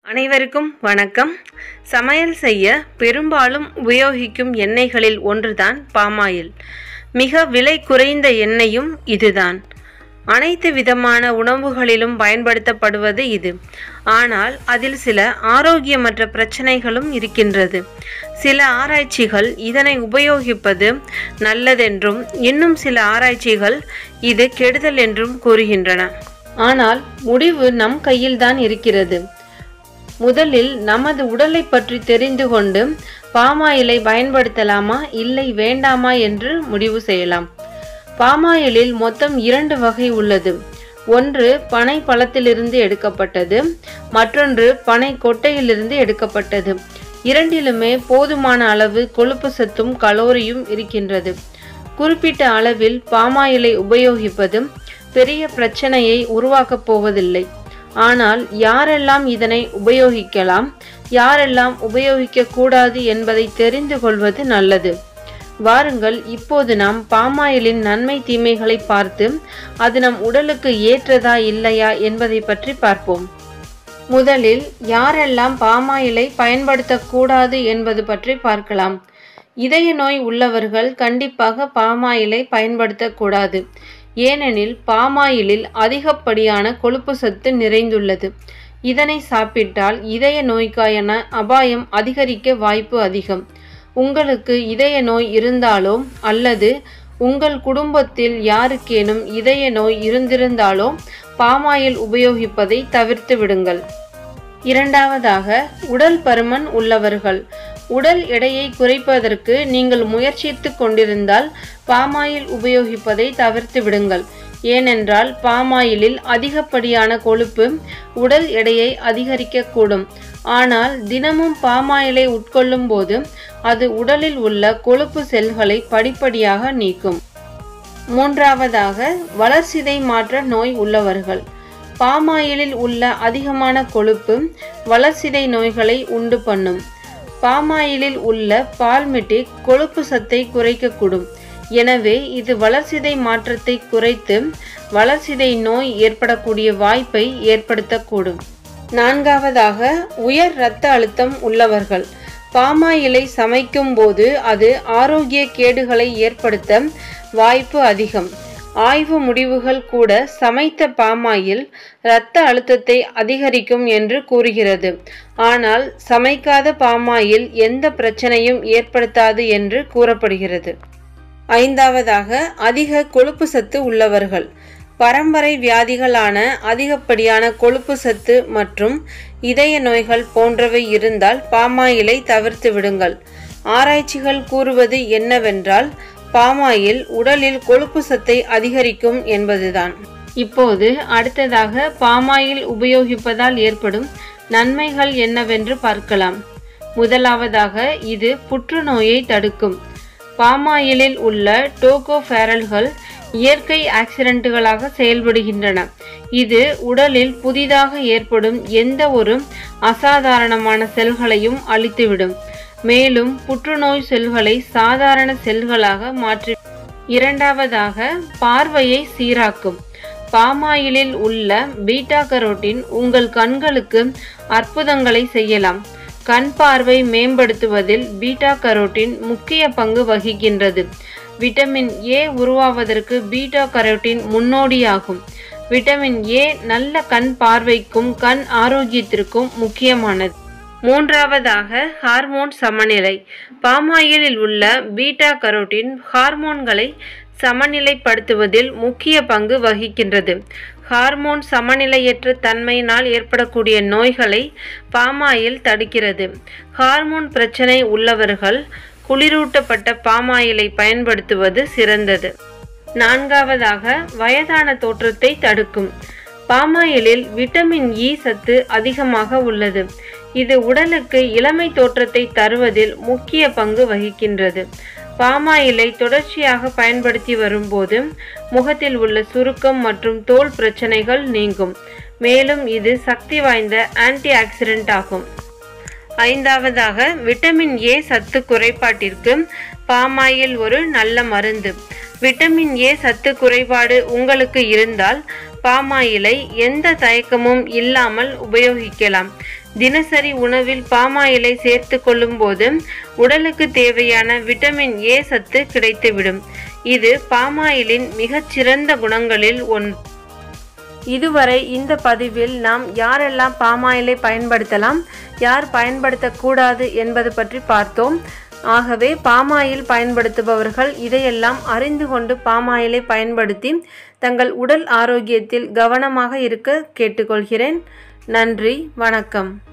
அனைவருக்கும் வணக்கம் சமையல் செய்ய பெரும்பாலும் உபயோகிக்கும் எண்ணெய்களில் ஒன்றுதான் பாமாயில் மிக விலை குறைந்த எண்ணெயும் இதுதான் அனைத்து விதமான உணவுகளிலும் பயன்படுத்தப்படுவது இது ஆனால் அதில் சில ஆரோக்கியமற்ற பிரச்சனைகளும் இருக்கின்றது சில ஆராய்ச்சிகள் இதனை உபயோகிப்பது நல்லதென்றும் இன்னும் சில ஆராய்ச்சிகள் இது கெடுதல் என்றும் கூறுகின்றன ஆனால் முடிவு நம் கையில்தான் இருக்கிறது முதலில் நமது உடலை பற்றி தெரிந்து கொண்டு பாமாயிலை பயன்படுத்தலாமா இல்லை வேண்டாமா என்று முடிவு செய்யலாம் பாமாயிலில் மொத்தம் இரண்டு வகை உள்ளது ஒன்று பனை பழத்திலிருந்து எடுக்கப்பட்டது மற்றொன்று பனை கொட்டையிலிருந்து எடுக்கப்பட்டது இரண்டிலுமே போதுமான அளவு கொழுப்பு சத்தும் கலோரியும் இருக்கின்றது குறிப்பிட்ட அளவில் பாமாயிலை உபயோகிப்பது பெரிய பிரச்சனையை உருவாக்கப் போவதில்லை ஆனால் யாரெல்லாம் இதனை உபயோகிக்கலாம் யாரெல்லாம் உபயோகிக்க கூடாது என்பதை தெரிந்து கொள்வது நல்லது வாருங்கள் இப்போது நாம் பாமாயிலின் நன்மை தீமைகளை பார்த்து அது நம் உடலுக்கு ஏற்றதா இல்லையா என்பதை பற்றி பார்ப்போம் முதலில் யாரெல்லாம் பாமாயிலை பயன்படுத்தக்கூடாது என்பது பற்றி பார்க்கலாம் இதய நோய் உள்ளவர்கள் கண்டிப்பாக பாமாயிலை பயன்படுத்தக்கூடாது ஏனெனில் பாமாயிலில் அதிகப்படியான கொழுப்பு சத்து நிறைந்துள்ளது இதனை சாப்பிட்டால் இதய நோய்க்கான அபாயம் அதிகரிக்க வாய்ப்பு அதிகம் உங்களுக்கு இதய நோய் இருந்தாலோ அல்லது உங்கள் குடும்பத்தில் யாருக்கேனும் இதய நோய் இருந்திருந்தாலோ பாமாயில் உபயோகிப்பதை தவிர்த்து விடுங்கள் இரண்டாவதாக உடல் பருமன் உள்ளவர்கள் உடல் எடையை குறைப்பதற்கு நீங்கள் முயற்சித்து கொண்டிருந்தால் பாமாயில் உபயோகிப்பதை தவிர்த்து விடுங்கள் ஏனென்றால் பாமாயிலில் அதிகப்படியான கொழுப்பு உடல் எடையை அதிகரிக்கக்கூடும் ஆனால் தினமும் பாமாயிலை உட்கொள்ளும் போது அது உடலில் உள்ள கொழுப்பு செல்களை படிப்படியாக நீக்கும் மூன்றாவதாக வளர்சிதை மாற்ற நோய் உள்ளவர்கள் பாமாயிலில் உள்ள அதிகமான கொழுப்பு வளர்சிதை நோய்களை உண்டு பண்ணும் பாமாயிலில் உள்ள பால்மெட்டிக் கொழுப்பு சத்தை குறைக்கக்கூடும் எனவே இது வளர்சிதை மாற்றத்தை குறைத்து வளர்சிதை நோய் ஏற்படக்கூடிய வாய்ப்பை ஏற்படுத்தக்கூடும் நான்காவதாக உயர் இரத்த அழுத்தம் உள்ளவர்கள் பாமாயிலை சமைக்கும் போது அது ஆரோக்கிய கேடுகளை ஏற்படுத்த வாய்ப்பு அதிகம் ஆய்வு முடிவுகள் கூட சமைத்த பாமாயில் இரத்த அழுத்தத்தை அதிகரிக்கும் என்று கூறுகிறது ஆனால் சமைக்காத பாமாயில் எந்த பிரச்சனையும் ஏற்படுத்தாது என்று கூறப்படுகிறது ஐந்தாவதாக அதிக கொழுப்பு சத்து உள்ளவர்கள் பரம்பரை வியாதிகளான அதிகப்படியான கொழுப்பு சத்து மற்றும் இதய நோய்கள் போன்றவை இருந்தால் பாமாயிலை தவிர்த்து விடுங்கள் ஆராய்ச்சிகள் கூறுவது என்னவென்றால் பாமாயில் உடலில் கொழுப்பு சத்தை அதிகரிக்கும் என்பதுதான் இப்போது அடுத்ததாக பாமாயில் உபயோகிப்பதால் ஏற்படும் நன்மைகள் என்னவென்று பார்க்கலாம் முதலாவதாக இது புற்றுநோயை தடுக்கும் பாமாயிலில் உள்ள டோகோஃபேரல்கள் இயற்கை ஆக்சிடென்ட்டுகளாக செயல்படுகின்றன இது உடலில் புதிதாக ஏற்படும் எந்த ஒரு அசாதாரணமான செல்களையும் அழித்துவிடும் மேலும் புற்றுநோய் செல்களை சாதாரண செல்களாக மாற்றி இரண்டாவதாக பார்வையை சீராக்கும் பாமாயிலில் உள்ள பீட்டா கரோட்டின் உங்கள் கண்களுக்கு அற்புதங்களை செய்யலாம் கண் பார்வை மேம்படுத்துவதில் பீட்டா கரோட்டின் முக்கிய பங்கு வகிக்கின்றது விட்டமின் ஏ உருவாவதற்கு பீட்டா கரோட்டின் முன்னோடியாகும் விட்டமின் ஏ நல்ல கண் பார்வைக்கும் கண் ஆரோக்கியத்திற்கும் முக்கியமானது மூன்றாவதாக ஹார்மோன் சமநிலை பாமாயிலில் உள்ள பீட்டா கரோட்டின் ஹார்மோன்களை சமநிலைப்படுத்துவதில் முக்கிய பங்கு வகிக்கின்றது ஹார்மோன் சமநிலையற்ற தன்மையினால் ஏற்படக்கூடிய நோய்களை பாமாயில் தடுக்கிறது ஹார்மோன் பிரச்சனை உள்ளவர்கள் குளிரூட்டப்பட்ட பாமாயிலை பயன்படுத்துவது சிறந்தது நான்காவதாக வயதான தோற்றத்தை தடுக்கும் பாமாயிலில் விட்டமின் இ சத்து அதிகமாக உள்ளது இது உடலுக்கு இளமை தோற்றத்தை தருவதில் முக்கிய பங்கு வகிக்கின்றது பாமாயிலை தொடர்ச்சியாக பயன்படுத்தி வரும்போது முகத்தில் உள்ள சுருக்கம் மற்றும் தோல் பிரச்சனைகள் நீங்கும் மேலும் இது சக்தி வாய்ந்த ஆன்டி ஆக்சிடென்ட் ஆகும் ஐந்தாவதாக விட்டமின் ஏ சத்து குறைபாட்டிற்கு பாமாயில் ஒரு நல்ல மருந்து விட்டமின் ஏ சத்து குறைபாடு உங்களுக்கு இருந்தால் பாமாயிலை எந்த தயக்கமும் இல்லாமல் உபயோகிக்கலாம் தினசரி உணவில் பாமாயிலை சேர்த்து கொள்ளும்போது உடலுக்கு தேவையான விட்டமின் ஏ சத்து கிடைத்துவிடும் இது பாமாயிலின் மிகச்சிறந்த குணங்களில் ஒன்று இதுவரை இந்த பதிவில் நாம் யாரெல்லாம் பாமாயிலை பயன்படுத்தலாம் யார் பயன்படுத்தக்கூடாது என்பது பற்றி பார்த்தோம் ஆகவே பாமாயில் பயன்படுத்துபவர்கள் இதையெல்லாம் அறிந்து கொண்டு பாமாயிலை பயன்படுத்தி தங்கள் உடல் ஆரோக்கியத்தில் கவனமாக இருக்க கேட்டுக்கொள்கிறேன் நன்றி வணக்கம்